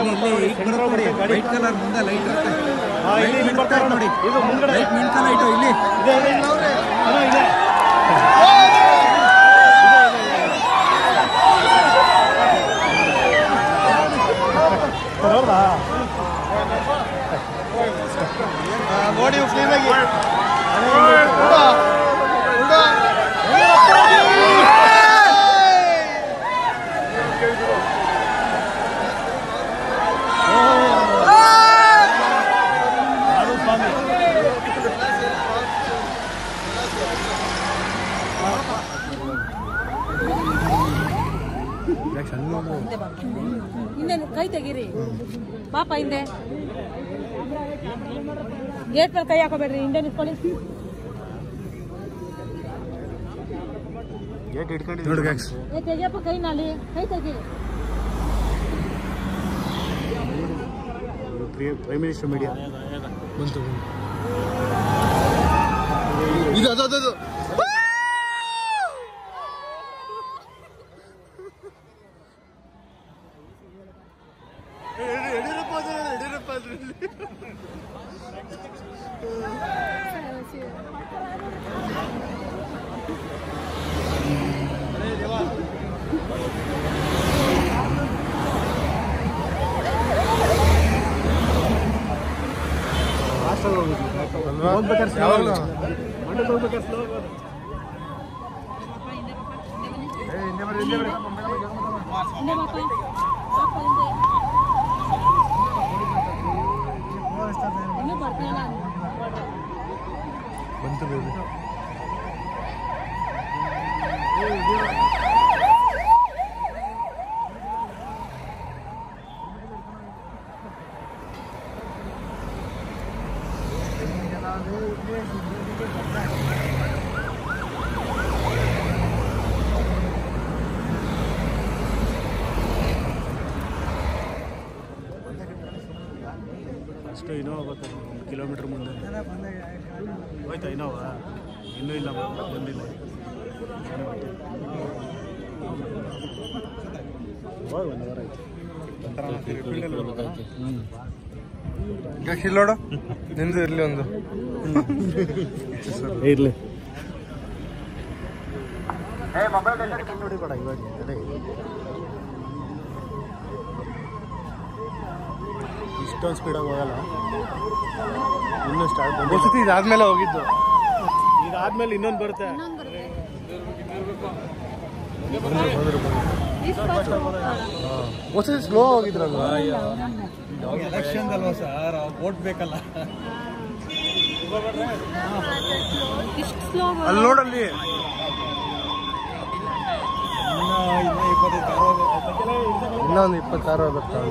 ಇಲ್ಲಿ ಈಗ ಬರುತ್ತೆ ನೋಡಿ ವೈಟ್ ಕಲರ್ ಮುಂದೆ ಲೈಟ್ ಇರುತ್ತೆ ಹಾ, ಇಲ್ಲಿ ಇಲ್ಲಿ ಬರ್ತಾರೆ ನೋಡಿ ಇದು ಮುಂದ್ಗಡೆ ಲೈಟ್ ಮಿಣ್ಕ ಲೈಟು ಇಲ್ಲಿ ಇದೆ ಇದೆ ಅಣ್ಣ, ಇದೆ ಹೌದಾ ನೋಡಿ ಕ್ಲೀನಾಗಿ ಅದು ಸ್ವಾಮಿ ಹಿಂದೆ ಕೈ ತೆಗೀರಿ ಪಾಪ ಹಿಂದೆ ಗೇಟ್ ಮೇಲೆ ಕೈ ಹಾಕೋಬೇಡ್ರಿ ಹಿಂದೆ ನಿಂತ್ಕೊಳ್ಳಿ ನೋಡಿ ಗ್ಯಾಕ್ಸ್ ಏ ತೆಗಿಯಪ್ಪ ಕೈ ನಾಲಿ ಕೈ ತೆಗಿ ಪ್ರೈಮ್ ಮಿನಿಸ್ಟರ್ ಮೀಡಿಯಾ ಬಂತು ಇದು ಅದು ಅದು ಅದು ಯಡಿಯೂರಪ್ಪ ಅದ್ರ ಯಡಿಯೂರಪ್ಪ ಅದ್ರಲ್ಲಿ ಯಾವಾಗಲೂ ಹಿಂದೆ ಪಾಪ ಪಾಪ ಹಿಂದೆ ಇನ್ನೂ ಬರ್ತಾ ಇಲ್ಲ ಬಂತು ಬೇಬಿ ಅಷ್ಟು ಇನೋವಾ ಬರ್ತದೆ ಒಂದು ಕಿಲೋಮೀಟ್ರ್ ಮುಂದೆ ಹೋಯ್ತಾ ಇನೋವಾ ಇನ್ನೂ ಇಲ್ಲ ಬಂದಿಲ್ಲ ಹೋಗಿ ಒಂದು ವಾರ ಆಯ್ತು ಗ್ಯಾಕ್ಸ್ ಇಲ್ಲಿ ನೋಡು ನಿಂದು ಇರ್ಲಿ ಒಂದು ಇರಲಿ ನೋಡಿ ಬೇಡ ಇವಾಗ ಅದೇ ಇಷ್ಟೊಂದು ಸ್ಪೀಡಾಗಿ ಹೋಗಲ್ಲ ಇನ್ನೂ ಸ್ಟಾರ್ಟ್ ವಸತಿ ಇದಾದ್ಮೇಲೆ ಹೋಗಿದ್ದು ಇದಾದ್ಮೇಲೆ ಇನ್ನೊಂದು ಬರುತ್ತೆ ವಸತಿ ಸ್ಲೋ ಹೋಗಿದ್ರಲ್ವ ಎಲೆಕ್ಷನ್ ಅಲ್ವಾ ಸರ್ ವೋಟ್ ಬೇಕಲ್ಲ ಇಷ್ಟು ಸ್ಲೋ ಅಲ್ಲಿ ನೋಡಲ್ಲಿ ಇನ್ನ ಇನ್ನ ಇಪ್ಪತ್ತೈದು ಇನ್ನೊಂದು ಇಪ್ಪತ್ತಾರು ಬರ್ತಾವೆ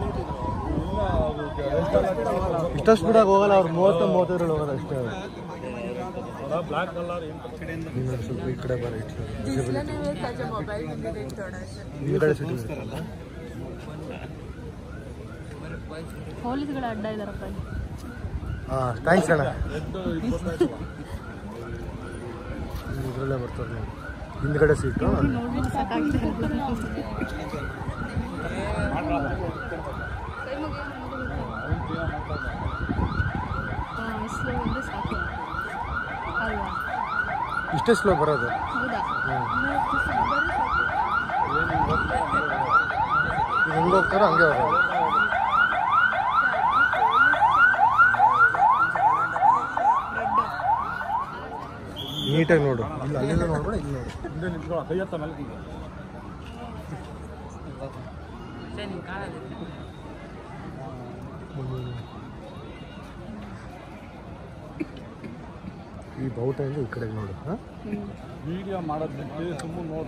ಇಷ್ಟು ಸ್ಪೀಡಾಗಿ ಹೋಗಲ್ಲ ಅವ್ರು ಮೂವತ್ತು ಮೂವತ್ತೈದರಲ್ಲಿ ಹೋಗೋದು ಅಷ್ಟೇ ಬ್ಲಾಕ್ ಕಲರ್ ನೀನು ಸ್ವಲ್ಪ ಈ ಕಡೆ ಬರ ಹಿಂದ್ಗಡೆ ಸಿಟಿ ಪೊಲೀಸ್ಗಳ ಅಡ್ಡ ಇದಾರಪ್ಪ ಇಲ್ಲಿ. ಹಾಂ ಥ್ಯಾಂಕ್ಸ್ ಅಣ್ಣ ಇದರಲ್ಲೇ ಬರ್ತಾರೆ ನೋಡಿ ಹಿಂದ್ಗಡೆ ಸೀಟು ನೋಡ್ಬಿಟ್ಟು ಸಾಕಾಗಿದೆ ಹಾ, slow ಅಂದ್ರೆ ಸಾಕು ಅಲ್ವಾ ಇಷ್ಟೇ ಸ್ಲೋ ಬರೋದು ಹೌದಾ ಈಗ ಹೆಂಗೆ ಹೋಗ್ತಾರೋ ಹಂಗೆ ಹೋಗೋದು ನೀಟಾಗಿ ನೋಡು ಇಲ್ಲ ಅಲ್ಲಿಂದ ನೋಡ್ಬೇಡ ಇಲ್ಲಿ ನೋಡು ಹಿಂದೆ ನಿಂತ್ಕೊಳ್ಳೋ ಕೈ ಹತ್ತ ಮೇಲೆ ಈಗ ಈ ಬೌಟೆಯಿಂದ ಈ ಕಡೆಗೆ ನೋಡು ಹಾಂ ವಿಡಿಯೋ ಮಾಡೋದು ಬಿಟ್ಟು ಸುಮ್ಮನೆ ನೋಡು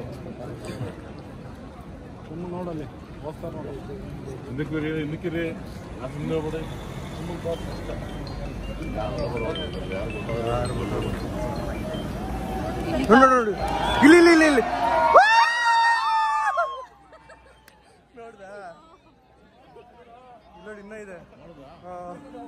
ಸುಮ್ಮನೆ ನೋಡಲ್ಲಿ ಹೋಗ್ತಾರೆ ನೋಡು ಹಿಂದಕ್ಕಿರಿ ಹಿಂದಕ್ಕಿರಿ ಅದು ಹಿಂದೆ ಹೋಗ್ಬಿಡಿ ಸುಮ್ಮನೆ ತೋರ್ಸು ಅಷ್ಟೇ. ನೋಡಿ ನೋಡಿ ನೋಡಿ ಇಲ್ಲಿ ಇಲ್ಲಿ ಇಲ್ಲಿ ಇಲ್ಲಿ ನೋಡಿ ಇನ್ನೂ ಇದೆ ಆ.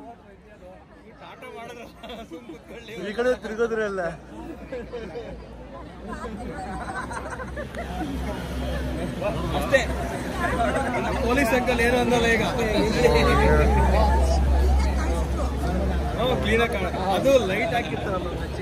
ಈ ಕಡೆ ತಿರುಗೋದ್ರೆ ಅಲ್ಲ ಅಷ್ಟೇ ಪೊಲೀಸ್ ಅಂಕಲ್ ಏನು ಅಂದಲ್ಲ ಈಗ ಕ್ಲೀನಾಗಿ ಕಾಣ ಅದು ಲೈಟ್ ಹಾಕಿರ್ತಾರಲ್ಲ